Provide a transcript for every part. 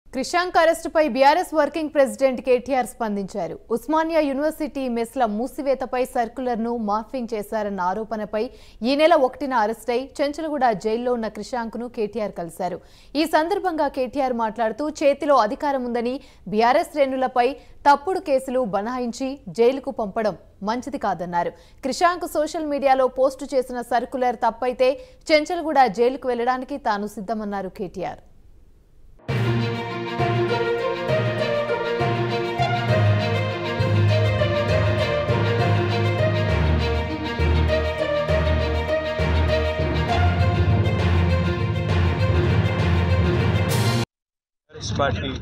క్రిషాంక్ అరెస్టుపై BRS working president KTR స్పందించారు Osmania university మెస్ల మూసివేతపై సర్కులర్ను మార్ఫింగ్ చేశారన్న ఆరోపణపై ఈ నెల ఒకటిన అరెస్ట్ అయి చెంచలగూడ జైల్లో ఉన్న క్రిషాంక్ను కేటీఆర్ కలిశారు ఈ సందర్భంగా కేటీఆర్ మాట్లాడుతూ చేతిలో అధికారం ఉందని బీఆర్ఎస్ శ్రేణులపై తప్పుడు కేసులు బనాయించి జైలుకు పంపడం మంచిది కాదన్నారు క్రిషాంక్ సోషల్ మీడియాలో పోస్టు చేసిన సర్కులర్ తప్పైతే చెంచలగూడ జైలుకు వెళ్లడానికి తాను సిద్ధమన్నారు KTR Congress party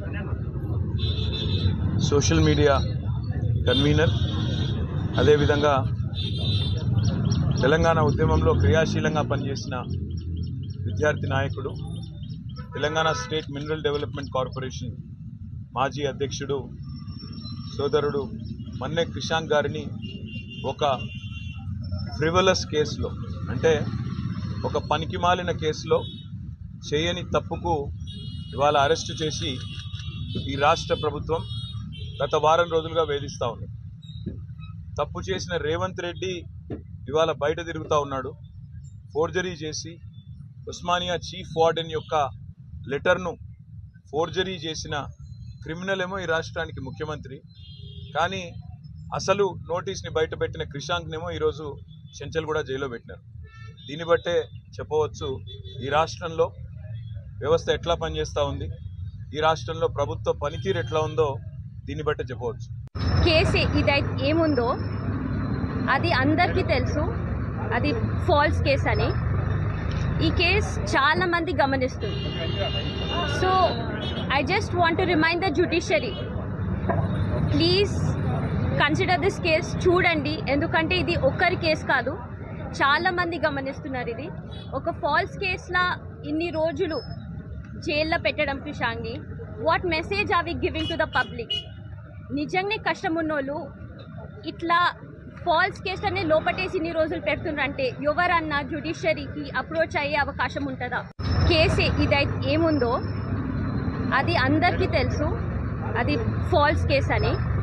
social media convener అదేవిధంగా తెలంగాణ ఉద్యమంలో క్రియాశీలంగా పనిచేసిన విద్యార్థి నాయకుడు Telangana state mineral development corporation మాజీ అధ్యక్షుడు సోదరుడు మన్నె క్రిషాంక్ గారిని ఒక ఫ్రివలస్ కేసులో అంటే ఒక పనికిమాలిన కేసులో చేయని తప్పుకు ఇవాళ అరెస్టు చేసి ఈ రాష్ట్ర ప్రభుత్వం గత వారం రోజులుగా వేధిస్తూ ఉంది తప్పు చేసిన రేవంత్ రెడ్డి ఇవాళ బయట తిరుగుతూ ఉన్నాడు ఫోర్జరీ చేసి ఉస్మానియా చీఫ్ వార్డెన్ యొక్క లెటర్ను ఫోర్జరీ చేసిన క్రిమినల్ ఏమో ఈ రాష్ట్రానికి ముఖ్యమంత్రి కానీ అసలు నోటీస్ని బయట పెట్టిన క్రిషాంక్నేమో ఈరోజు చెంచల్ కూడా జైల్లో పెట్టినారు దీన్ని బట్టే చెప్పవచ్చు ఈ రాష్ట్రంలో వ్యవస్థ ఎట్లా పనిచేస్తూ ఉంది ఈ రాష్ట్రంలో ప్రభుత్వ పనితీరు ఎట్లా ఉందో దీన్ని బట్టే చెప్పవచ్చు కేసు ఇదైతే ఏముందో అది అందరికీ తెలుసు అది ఫాల్స్ కేస్ అని ఈ కేస్ చాలా మంది గమనిస్తుంది so I just want to remind the judiciary please consider this case చూడండి ఎందుకంటే ఇది ఒక్కరి కేసు కాదు చాలా మంది గమనిస్తున్నారు ఇది ఒక ఫాల్స్ కేసులా ఇన్ని రోజులు జైల్లో పెట్టడం క్రిషాంగ్ని what message are we giving to the public నిజంగానే కష్టం ఉన్నోళ్ళు ఇట్లా ఫాల్స్ కేసులనే లోపటేసి ఇన్ని రోజులు పెడుతున్నారంటే ఎవరన్నా జ్యుడిషియరీకి అప్రోచ్ అయ్యే అవకాశం ఉంటుందా కేసు ఇదైతే ఏముందో అది అందరికీ తెలుసు అది ఫాల్స్ కేస్ అని